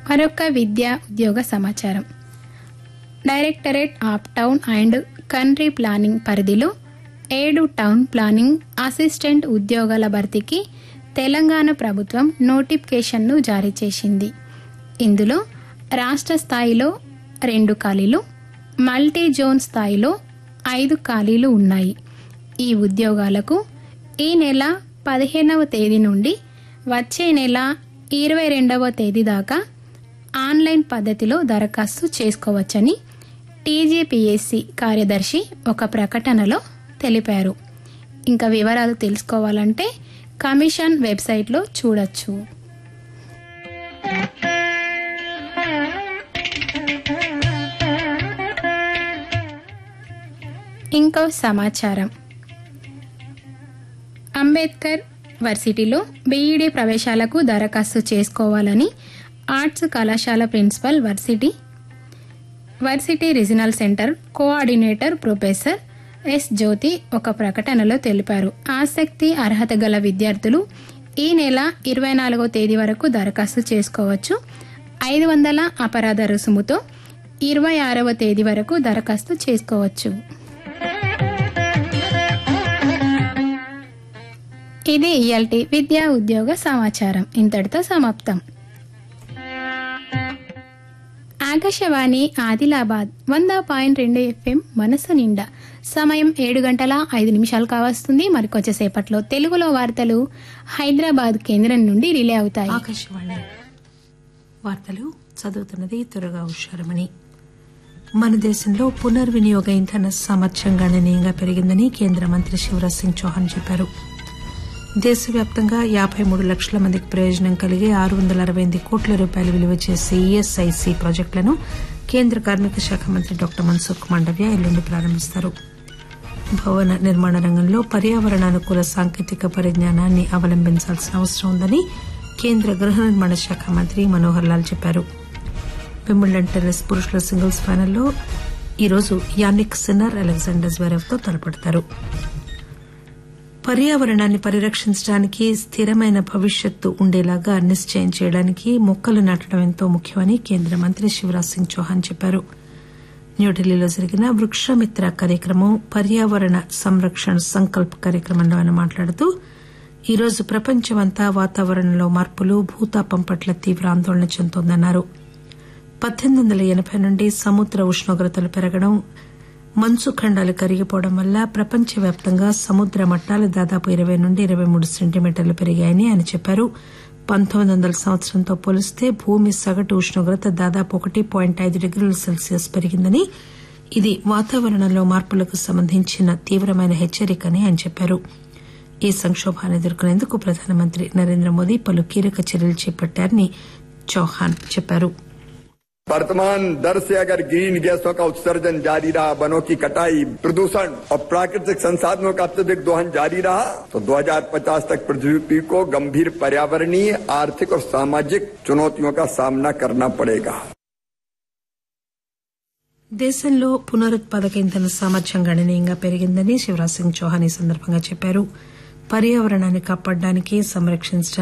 మరొక విద్యా ఉద్యోగ సమాచారం Directorate of Town and Country Planning పరిధిలో ఏడు టౌన్ ప్లానింగ్ అసిస్టెంట్ ఉద్యోగాల భర్తీకి తెలంగాణ ప్రభుత్వం నోటిఫికేషన్ను జారీ చేసింది ఇందులో రాష్ట్ర స్థాయిలో రెండు ఖాళీలు మల్టీ జోన్ స్థాయిలో ఐదు ఖాళీలు ఉన్నాయి ఈ ఉద్యోగాలకు ఈ నెల పదిహేనవ తేదీ నుండి వచ్చే నెల ఇరవై రెండవ తేదీ దాకా ఆన్లైన్ పద్ధతిలో దరఖాస్తు చేసుకోవచ్చని టీజీపీఎస్సీ కార్యదర్శి ఒక ప్రకటనలో తెలిపారు ఇంకా వివరాలు తెలుసుకోవాలంటే కమిషన్ వెబ్సైట్లో చూడొచ్చు ఇంకో సమాచారం అంబేద్కర్ వర్సిటీలో బీఈడీ ప్రవేశాలకు దరఖాస్తు చేసుకోవాలని ఆర్ట్స్ కళాశాల principal varsity varsity regional centre coordinator professor S Jyothi ఒక ప్రకటనలో తెలిపారు ఆసక్తి అర్హత గల విద్యార్థులు ఈ నెల ఇరవై నాలుగో తేదీ వరకు దరఖాస్తు చేసుకోవచ్చు ఐదు వందల అపరాధ రుసుముతో ఇరవై ఆరవ తేదీ వరకు దరఖాస్తు చేసుకోవచ్చు ఇది ఇయల్టీ విద్యా ఉద్యోగ సమాచారం ఇంతటితో సమాప్తం ఆకాశవాణి ఆదిలాబాద్ వంద పాయింట్ రెండు ఎఫ్ఎం మనసు నిండా సమయం ఏడు గంటల ఐదు నిమిషాలు కావస్తుంది మరికొంచెంసేపట్లో తెలుగులో వార్తలు హైదరాబాద్ కేంద్రం నుండి రిలే అవుతాయి ఆకాశవాణి వార్తలు చదువుతున్నది త్వరగా హుషారమణి మన దేశంలో పునర్వినియోగ ఇంధన సామర్థ్యం గణనీయంగా పెరిగిందని కేంద్ర మంత్రి శివరాజ్ సింగ్ చౌహాన్ చెప్పారు దేశవ్యాప్తంగా యాబై మూడు లక్షల మందికి ప్రయోజనం కలిగే ఆరు వందల అరవై ఎనిమిది కోట్ల రూపాయలు విలువ చేసే ఈఎస్ఐసి ప్రాజెక్టులను కేంద్ర కార్మిక శాఖ మంత్రి డాక్టర్ మన్సుఖ్ మాండవ్య ఎల్లుండి ప్రారంభిస్తారు భవన నిర్మాణ రంగంలో పర్యావరణానుకూల సాంకేతిక పరిజ్ఞానాన్ని అవలంబించాల్సిన అవసరం ఉందని కేంద్ర గృహ నిర్మాణ శాఖ మంత్రి మనోహర్ లాల్ చెప్పారు విమ్బుల్డన్ టెన్నిస్ పురుషుల సింగిల్స్ ఫైనల్లో ఈరోజు యానిక్ సిన్నర్ అలెగ్జాండర్ జ్వెరెవ్ తో తలపడతారు పర్యావరణాన్ని పరిరక్షించడానికి స్థిరమైన భవిష్యత్తు ఉండేలాగా నిశ్చయం చేయడానికి మొక్కలు నాటడం ఎంతో ముఖ్యమని కేంద్ర మంత్రి శివరాజ్ సింగ్ చౌహాన్ చెప్పారు న్యూఢిల్లీలో జరిగిన వృక్షమిత్ర కార్యక్రమం పర్యావరణ సంరక్షణ సంకల్ప్ కార్యక్రమంలో ఆయన మాట్లాడుతూ ఈరోజు ప్రపంచమంతా వాతావరణంలో మార్పులు భూతాపం పట్ల తీవ్ర ఆందోళన చెందోందన్నారు పద్దెనిమిది వందల ఎనబై నుండి సముద్ర ఉష్ణోగ్రతలు పెరగడం మంచు ఖండాలు కరిగిపోవడం వల్ల ప్రపంచవ్యాప్తంగా సముద్ర మట్టాలు దాదాపు ఇరవై నుండి ఇరవై మూడు సెంటీమీటర్లు పెరిగాయని ఆయన చెప్పారు పంతొమ్మిది వందల సంవత్సరంతో పోలిస్తే భూమి సగటు ఉష్ణోగ్రత దాదాపు ఒకటి పాయింట్ ఐదు డిగ్రీల సెల్సియస్ పెరిగిందని ఇది వాతావరణంలో మార్పులకు సంబంధించిన తీవ్రమైన హెచ్చరికని ఆయన చెప్పారు ఈ సంక్షోభాన్ని ఎదుర్కొనేందుకు ప్రధానమంత్రి నరేంద్ర మోదీ పలు కీలక చర్యలు చేపట్టారని చౌహాన్ చెప్పారు वर्तमान दर से अगर ग्रीन गैसों का उत्सर्जन जारी रहा वनों की कटाई प्रदूषण और प्राकृतिक संसाधनों का अत्यधिक दोहन जारी रहा तो 2050 तक पृथ्वी को गंभीर पर्यावरणीय आर्थिक और सामाजिक चुनौतियों का सामना करना पड़ेगा దేశంలో పునరుత్పాదక ఇంధన సామర్థ్యం గణనీయంగా పెరిగిందని శివరాజ్ సింగ్ చౌహాన్ ఈ సందర్భంగా చెప్పారు పర్యావరణాన్ని కాపాడడానికి సంరక్షించడానికి